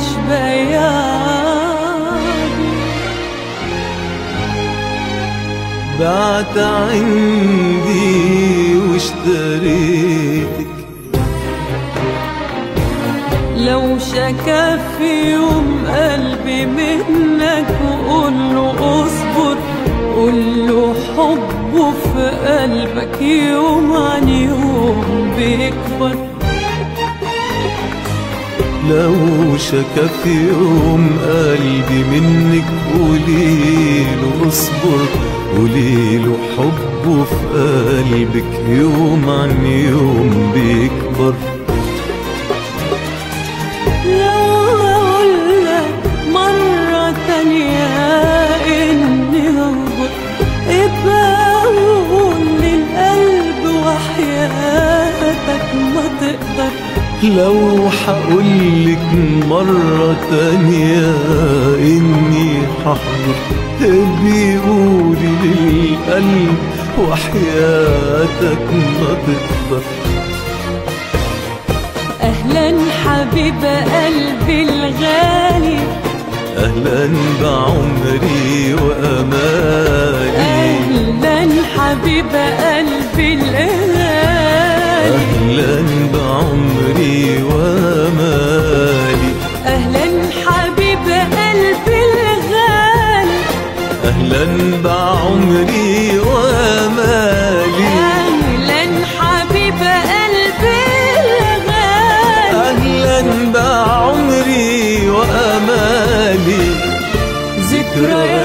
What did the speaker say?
مش بياني بعت عندي واشتريتك لو شكا في يوم قلبي منك وقول له اصبر قول له حبه في قلبك يوم عن يوم بيكبر لو شكا في يوم قلبي منك قوليله اصبر قوليله حبه في قلبك يوم عن يوم بيكبر لو اقولك مرة تانية اني هغبر ابقى قول للقلب وحياتك ما تقدر لو حقولك مرة تانية إني ححضر تبي قولي للقلب وحياتك ما تقدر اهلا حبيب قلبي الغالي أهلا بعمري وأمالي اهلا حبيب قلبي الغالي أهلا بعمري وأمالي اهلا حبيب قلبي الغالي أهلا بعمري وأمالي اهلا حبيب قلبي الغالي أهلا بعمري وأمالي ذكريات